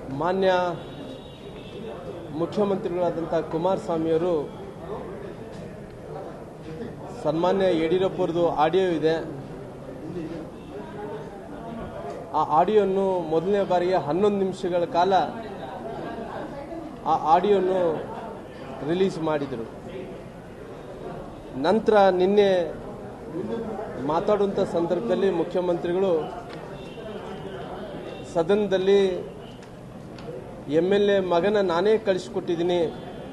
ಮಾನ್ಯ ಮುಖ್ಯಮಂತ್ರಿಗಳಾದಂಥ ಕುಮಾರಸ್ವಾಮಿಯವರು ಸನ್ಮಾನ್ಯ ಯಡಿಯೂರಪ್ಪರದು ಆಡಿಯೋ ಇದೆ ಆ ಆಡಿಯೋನ್ನು ಮೊದಲನೇ ಬಾರಿಗೆ ಹನ್ನೊಂದು ನಿಮಿಷಗಳ ಕಾಲ ಆ ಆಡಿಯೋನ್ನು ರಿಲೀಸ್ ಮಾಡಿದರು ನಂತರ ನಿನ್ನೆ ಮಾತಾಡುವಂಥ ಸಂದರ್ಭದಲ್ಲಿ ಮುಖ್ಯಮಂತ್ರಿಗಳು ಸದನದಲ್ಲಿ ಎಮ್ ಎಲ್ ಎ ಮಗನ ನಾನೇ ಕಳಿಸ್ಕೊಟ್ಟಿದ್ದೀನಿ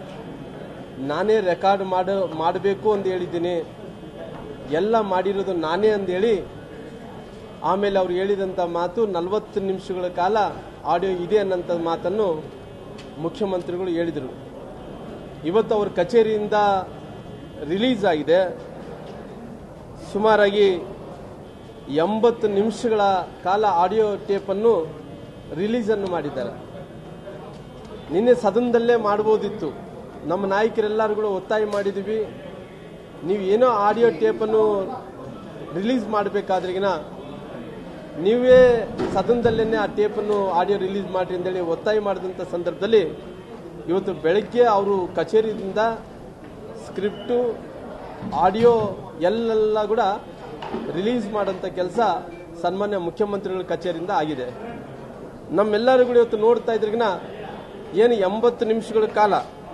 ನಾನೇ ರೆಕಾರ್ಡ್ ಮಾಡ ಮಾಡಬೇಕು ಅಂತ ಹೇಳಿದ್ದೀನಿ ಎಲ್ಲ ಮಾಡಿರೋದು ನಾನೇ ಅಂದೇಳಿ ಆಮೇಲೆ ಅವ್ರು ಹೇಳಿದಂಥ ಮಾತು ನಲವತ್ತು ನಿಮಿಷಗಳ ಕಾಲ ಆಡಿಯೋ ಇದೆ ಅನ್ನೋಂಥ ಮಾತನ್ನು ಮುಖ್ಯಮಂತ್ರಿಗಳು ಹೇಳಿದರು ಇವತ್ತು ಅವ್ರ ಕಚೇರಿಯಿಂದ ರಿಲೀಸ್ ಆಗಿದೆ ಸುಮಾರಾಗಿ ಎಂಬತ್ತು ನಿಮಿಷಗಳ ಕಾಲ ಆಡಿಯೋ ಟೇಪನ್ನು ರಿಲೀಸನ್ನು ಮಾಡಿದ್ದಾರೆ ನಿನ್ನೆ ಸದನದಲ್ಲೇ ಮಾಡ್ಬೋದಿತ್ತು ನಮ್ಮ ನಾಯಕರೆಲ್ಲರೂ ಕೂಡ ಒತ್ತಾಯ ಮಾಡಿದ್ದೀವಿ ನೀವು ಏನೋ ಆಡಿಯೋ ಟೇಪನ್ನು ರಿಲೀಸ್ ಮಾಡಬೇಕಾದ್ರಿಗಿನ ನೀವೇ ಸದನದಲ್ಲೇ ಆ ಟೇಪನ್ನು ಆಡಿಯೋ ರಿಲೀಸ್ ಮಾಡಿರಿ ಅಂತೇಳಿ ಒತ್ತಾಯ ಮಾಡಿದಂಥ ಸಂದರ್ಭದಲ್ಲಿ ಇವತ್ತು ಬೆಳಗ್ಗೆ ಅವರು ಕಚೇರಿಯಿಂದ ಸ್ಕ್ರಿಪ್ಟು ಆಡಿಯೋ ಎಲ್ಲೆಲ್ಲ ಕೂಡ ರಿಲೀಸ್ ಮಾಡೋಂಥ ಕೆಲಸ ಸನ್ಮಾನ್ಯ ಮುಖ್ಯಮಂತ್ರಿಗಳ ಕಚೇರಿಯಿಂದ ಆಗಿದೆ ನಮ್ಮೆಲ್ಲರೂ ಕೂಡ ಇವತ್ತು ನೋಡ್ತಾ ಇದ್ರಿಗಿನ ಏನು ಎಂಬತ್ತು ನಿಮಿಷಗಳ ಕಾಲ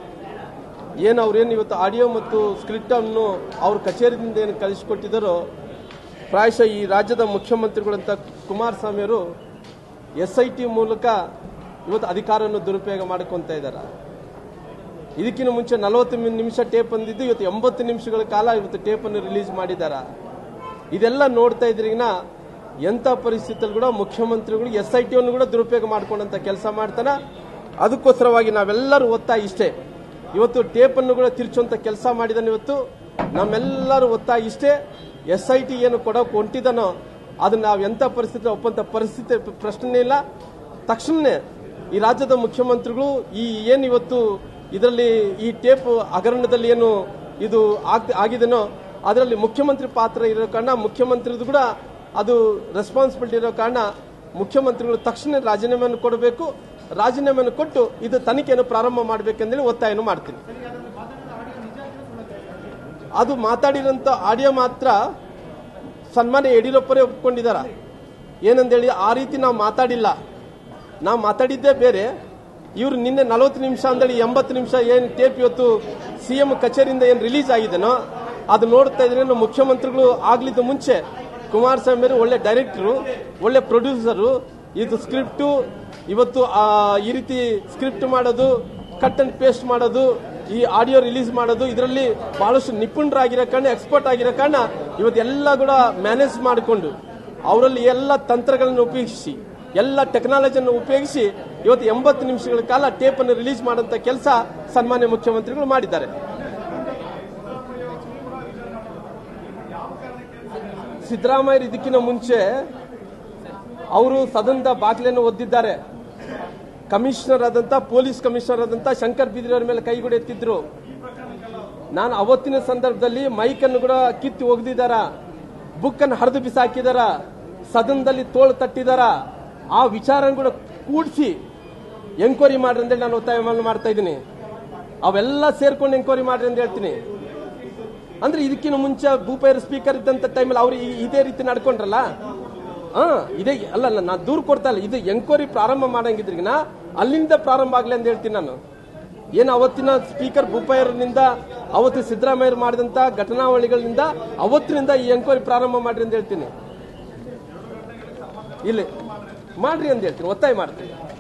ಏನು ಅವ್ರೇನು ಇವತ್ತು ಆಡಿಯೋ ಮತ್ತು ಸ್ಕ್ರಿಪ್ಟನ್ನು ಅವ್ರ ಕಚೇರಿಯಿಂದ ಏನು ಕಳಿಸಿಕೊಟ್ಟಿದ್ದಾರೋ ಪ್ರಾಯಶಃ ಈ ರಾಜ್ಯದ ಮುಖ್ಯಮಂತ್ರಿಗಳಂತ ಕುಮಾರಸ್ವಾಮಿಯವರು ಎಸ್ ಐ ಟಿ ಮೂಲಕ ಇವತ್ತು ಅಧಿಕಾರವನ್ನು ದುರುಪಯೋಗ ಮಾಡ್ಕೊತ ಇದ್ದಾರೆ ಇದಕ್ಕಿಂತ ಮುಂಚೆ ನಲವತ್ತು ನಿಮಿಷ ಟೇಪ್ ಬಂದಿದ್ದು ಇವತ್ತು ಎಂಬತ್ತು ನಿಮಿಷಗಳ ಕಾಲ ಇವತ್ತು ಟೇಪನ್ನು ರಿಲೀಸ್ ಮಾಡಿದ್ದಾರೆ ಇದೆಲ್ಲ ನೋಡ್ತಾ ಇದ್ರಿಗಿನ ಎಂಥ ಪರಿಸ್ಥಿತಿಯಲ್ಲಿ ಕೂಡ ಮುಖ್ಯಮಂತ್ರಿಗಳು ಎಸ್ ಐ ಟಿಯನ್ನು ಕೂಡ ದುರುಪಯೋಗ ಮಾಡ್ಕೊಂಡಂತ ಕೆಲಸ ಮಾಡ್ತಾನೆ ಅದಕ್ಕೋಸ್ಕರವಾಗಿ ನಾವೆಲ್ಲರೂ ಒತ್ತಾಯ ಇಷ್ಟೇ ಇವತ್ತು ಟೇಪನ್ನು ಕೂಡ ತಿರ್ಚುವಂತ ಕೆಲಸ ಮಾಡಿದಾನೆ ಇವತ್ತು ನಮ್ಮೆಲ್ಲರೂ ಒತ್ತಾಯ ಇಷ್ಟೇ ಎಸ್ ಐ ಟಿ ಏನು ಕೊಡೋಕೆ ಹೊಂಟಿದಾನೋ ಅದನ್ನ ನಾವು ಎಂಥ ಪರಿಸ್ಥಿತಿ ಒಪ್ಪಂತ ಪರಿಸ್ಥಿತಿ ಪ್ರಶ್ನೆ ಇಲ್ಲ ತಕ್ಷಣನೇ ಈ ರಾಜ್ಯದ ಮುಖ್ಯಮಂತ್ರಿಗಳು ಈ ಏನು ಇವತ್ತು ಇದರಲ್ಲಿ ಈ ಟೇಪ್ ಹಗರಣದಲ್ಲಿ ಏನು ಇದು ಆಗ್- ಆಗಿದೆನೋ ಅದರಲ್ಲಿ ಮುಖ್ಯಮಂತ್ರಿ ಪಾತ್ರ ಇರೋ ಕಾರಣ ಮುಖ್ಯಮಂತ್ರಿದು ಕೂಡ ಅದು ರೆಸ್ಪಾನ್ಸಿಬಿಲಿಟಿ ಇರೋ ಕಾರಣ ಮುಖ್ಯಮಂತ್ರಿಗಳು ತಕ್ಷಣ ರಾಜೀನಾಮೆಯನ್ನು ಕೊಡಬೇಕು ರಾಜೀನಾಮೆಯನ್ನು ಕೊಟ್ಟು ಇದು ತನಿಖೆಯನ್ನು ಪ್ರಾರಂಭ ಮಾಡಬೇಕೆಂದೇಳಿ ಒತ್ತಾಯವನ್ನು ಮಾಡ್ತೀನಿ ಅದು ಮಾತಾಡಿರೋಂಥ ಆಡಿಯೋ ಮಾತ್ರ ಸನ್ಮಾನ್ಯ ಯಡಿಯೂರಪ್ಪರೇ ಒಪ್ಕೊಂಡಿದಾರ ಏನಂದೇಳಿ ಆ ರೀತಿ ನಾವು ಮಾತಾಡಿಲ್ಲ ನಾವು ಮಾತಾಡಿದ್ದೇ ಬೇರೆ ಇವರು ನಿನ್ನೆ ನಲವತ್ತು ನಿಮಿಷ ಅಂದೇಳಿ ಎಂಬತ್ತು ನಿಮಿಷ ಏನು ಟೇಪ್ ಇವತ್ತು ಸಿಎಂ ಕಚೇರಿಯಿಂದ ಏನು ರಿಲೀಸ್ ಆಗಿದೆನೋ ಅದು ನೋಡ್ತಾ ಇದ್ರೆ ನಮ್ಮ ಮುಖ್ಯಮಂತ್ರಿಗಳು ಆಗ್ಲಿದ್ದ ಮುಂಚೆ ಕುಮಾರಸ್ವಾಮಿ ಅವರು ಒಳ್ಳೆ ಡೈರೆಕ್ಟರು ಒಳ್ಳೆ ಪ್ರೊಡ್ಯೂಸರು ಇದು ಸ್ಕ್ರಿಪ್ಟು ಇವತ್ತು ಆ, ಈ ರೀತಿ ಸ್ಕ್ರಿಪ್ಟ್ ಮಾಡೋದು ಕಟ್ ಅಂಡ್ ಪೇಸ್ಟ್ ಮಾಡೋದು ಈ ಆಡಿಯೋ ರಿಲೀಸ್ ಮಾಡೋದು ಇದರಲ್ಲಿ ಬಹಳಷ್ಟು ನಿಪುಣರಾಗಿರೋ ಕಾರಣ ಎಕ್ಸ್ಪರ್ಟ್ ಆಗಿರೋ ಕಾರಣ ಇವತ್ತು ಎಲ್ಲ ಕೂಡ ಮ್ಯಾನೇಜ್ ಮಾಡಿಕೊಂಡು ಅವರಲ್ಲಿ ಎಲ್ಲ ತಂತ್ರಗಳನ್ನು ಉಪಯೋಗಿಸಿ ಎಲ್ಲ ಟೆಕ್ನಾಲಜಿಯನ್ನು ಉಪಯೋಗಿಸಿ ಇವತ್ತು ಎಂಬತ್ತು ನಿಮಿಷಗಳ ಕಾಲ ಟೇಪ್ ಅನ್ನು ರಿಲೀಸ್ ಮಾಡುವಂತ ಕೆಲಸ ಸನ್ಮಾನ್ಯ ಮುಖ್ಯಮಂತ್ರಿಗಳು ಮಾಡಿದ್ದಾರೆ ಸಿದ್ದರಾಮಯ್ಯ ಇದಕ್ಕಿಂತ ಮುಂಚೆ ಅವರು ಸದನದ ಬಾಗಿಲನ್ನು ಒದ್ದಿದ್ದಾರೆ ಕಮಿಷನರ್ ಆದಂತ ಪೊಲೀಸ್ ಕಮಿಷನರ್ ಆದಂತ ಶಂಕರ್ ಬಿದ್ರಿ ಅವರ ಮೇಲೆ ಕೈಗೂಡ ಎತ್ತಿದ್ರು ನಾನು ಅವತ್ತಿನ ಸಂದರ್ಭದಲ್ಲಿ ಮೈಕ್ ಅನ್ನು ಕೂಡ ಕಿತ್ತು ಒಗೆದಿದ್ದಾರ ಬುಕ್ ಅನ್ನು ಹರಿದು ಬಿಸಾಕಿದಾರ ಸದನದಲ್ಲಿ ತೋಳು ತಟ್ಟಿದಾರ ಆ ವಿಚಾರ ಕೂಡ ಕೂಡಿಸಿ ಎಂಕ್ವೈರಿ ಮಾಡ್ರಿ ಅಂತೇಳಿ ನಾನು ಒತ್ತಾಯ ಮಾಡ್ತಾ ಇದ್ದೀನಿ ಅವೆಲ್ಲ ಸೇರ್ಕೊಂಡು ಎಂಕ್ವೈರಿ ಮಾಡ್ರಿ ಅಂತ ಹೇಳ್ತೀನಿ ಅಂದ್ರೆ ಇದಕ್ಕಿಂತ ಮುಂಚೆ ಭೂಪೇರ್ ಸ್ಪೀಕರ್ ಇದ್ದಂತ ಟೈಮಲ್ಲಿ ಅವ್ರು ಈ- ಇದೇ ರೀತಿ ನಡ್ಕೊಂಡ್ರಲ್ಲ ಹಾ ಇದೇ ಅಲ್ಲ ಅಲ್ಲ ನಾ ದೂರ ಕೊಡ್ತಾ ಇಲ್ಲ ಇದು ಎಂಕ್ವೈರಿ ಪ್ರಾರಂಭ ಮಾಡಂಗಿದ್ರಿಗಿನ ಅಲ್ಲಿಂದ ಪ್ರಾರಂಭ ಆಗ್ಲಿ ಅಂತ ಹೇಳ್ತೀನಿ ನಾನು ಏನು ಅವತ್ತಿನ ಸ್ಪೀಕರ್ ಭೂಪಯ್ಯರ್ನಿಂದ ಅವತ್ತು ಸಿದ್ದರಾಮಯ್ಯ ಮಾಡಿದಂತ ಘಟನಾವಳಿಗಳಿಂದ ಅವತ್ತಿನಿಂದ ಈ ಎಂಕ್ವೈರಿ ಪ್ರಾರಂಭ ಮಾಡ್ರಿ ಅಂತ ಹೇಳ್ತೀನಿ ಇಲ್ಲಿ ಮಾಡ್ರಿ ಅಂತ ಹೇಳ್ತೀನಿ ಒತ್ತಾಯ ಮಾಡ್ತೀನಿ